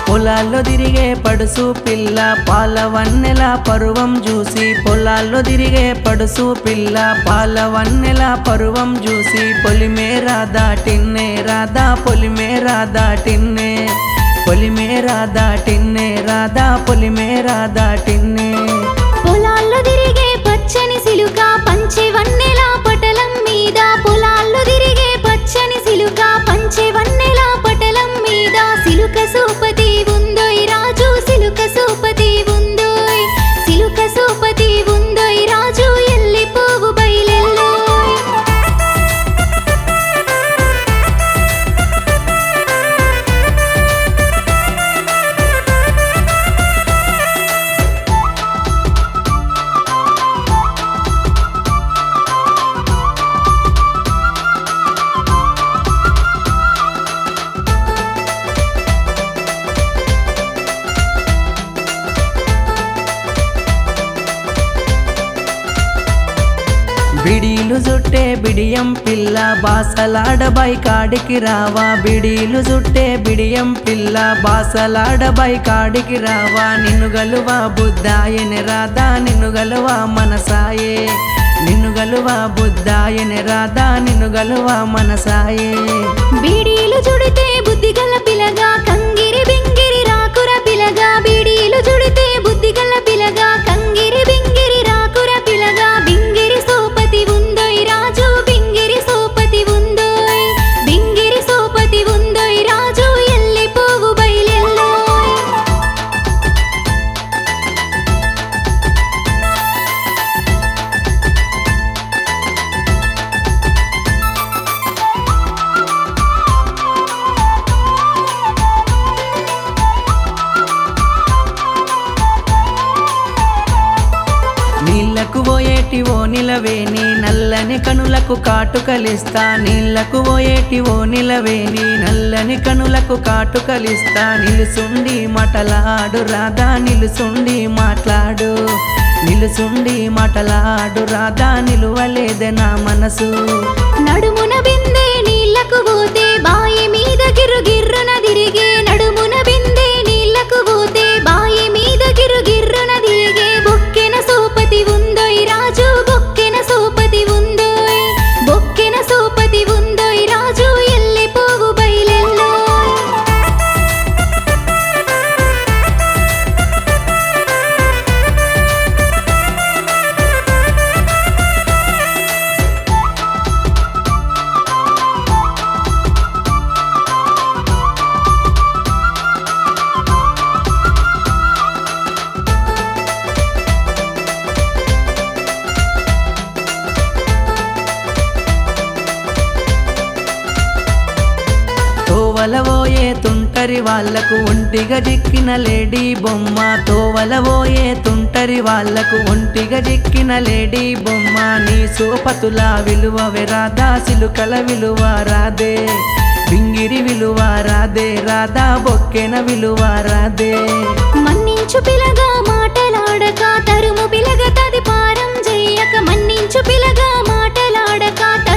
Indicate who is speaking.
Speaker 1: పొలాల్లో తిరిగే పడుసు పిల్ల పాల వన్నెల పరువం చూసి పొలాల్లో తిరిగే పడుసు పిల్ల పాల వన్నెల పరువం చూసి పొలిమే రాదాటిన్నే రాధా పొలిమే రాదాటిన్నే పొలిమే రాదాటిన్నే రాధా పొలిమే రాదాటిన్నే
Speaker 2: పొలాల్లో తిరిగే పచ్చని సిలుక పంచె వన్నెల పటలం మీద పొలాల్లో తిరిగే పచ్చని సిలుక పంచె వన్నెల పటలం మీద సిలుక సూపతి ఉందోయ్ రాజు సిలుక సూపతి ఉందోయ్ సిలుక సూపతి ఉందోయ్ రాజు ఎల్లిపోవు బయలెల్లోయ్
Speaker 1: బిడీలు జుట్టే బిడియం పిల్ల బాసలాడబాయి కాడికి రావా బిడీలు జుట్టే బిడియం పిల్ల బాసలాడబాయి కాడికి రావా నిన్ను గలువా బుద్ధాయని రాధా నిన్ను గలువా మనసాయే నిన్ను గలువా బుద్ధాయని రాధా నిన్ను గలువా మనసాయే
Speaker 2: బీడీలు చుడితే బుద్ధిగల పిలగా కంగిరి బింగిరి రాకుర పిలగా బీడీలు చుడితే బుద్ధిగల పిలగా కంగిరి బింగిరి రాకుర పిలగా బింగిరి సోపతి ఉందోయ్ రాజు బింగిరి సోపతి ఉందోయ్ బింగిరి సోపతి ఉందోయ్ రాజు ఎల్లిపోవు బయలెల్లోయ్
Speaker 1: నీళ్లకు పోయేటి ఓ నిలవేని నల్లని కనులకు కాటుకలిస్తా నీళ్లకు పోయేటి ఓ నిలవేని నల్లని కనులకు కాటుకలిస్తా నిలుసుండి మాటలాడు రాధా నిలుసుండి మాట్లాడు నిలుసుండి మాటలాడు రాధా నిలువలేదే నా మనసు
Speaker 2: నడుమున బిందే నీళ్లకు పోతే బాయి మీద గిర్రు గిర్రున తిరిగే నడుమున బిందే నీళ్లకు పోతే బాయి మీద గిర్రు గిర్రున తిరిగే బొక్కెన సోపతి ఉందోయ్ రాజు బొక్కెన సోపతి ఉందోయ్ బొక్కెన సోపతి ఉందోయ్ రాజు ఎల్లిపోవు బయలెల్లోయ్
Speaker 1: తోవలవోయే తుంటరి వాళ్లకు ఒంటిగా జిక్కిన లేడీ బొమ్మ తోవలవోయే తుంటరి వాళ్లకు ఒంటిగా జిక్కిన లేడీ బొమ్మ నీ సోపతుల విలువ వెరాదా సిలుకల విలువ రాదే పింగిరి విలువ రాదే రాధా బొక్కెన విలువ రాదే
Speaker 2: మన్నించు పిలగా మాటలాడక తరుము పిలగ తది పారం చెయ్యక మన్నించు పిలగా మాటలాడక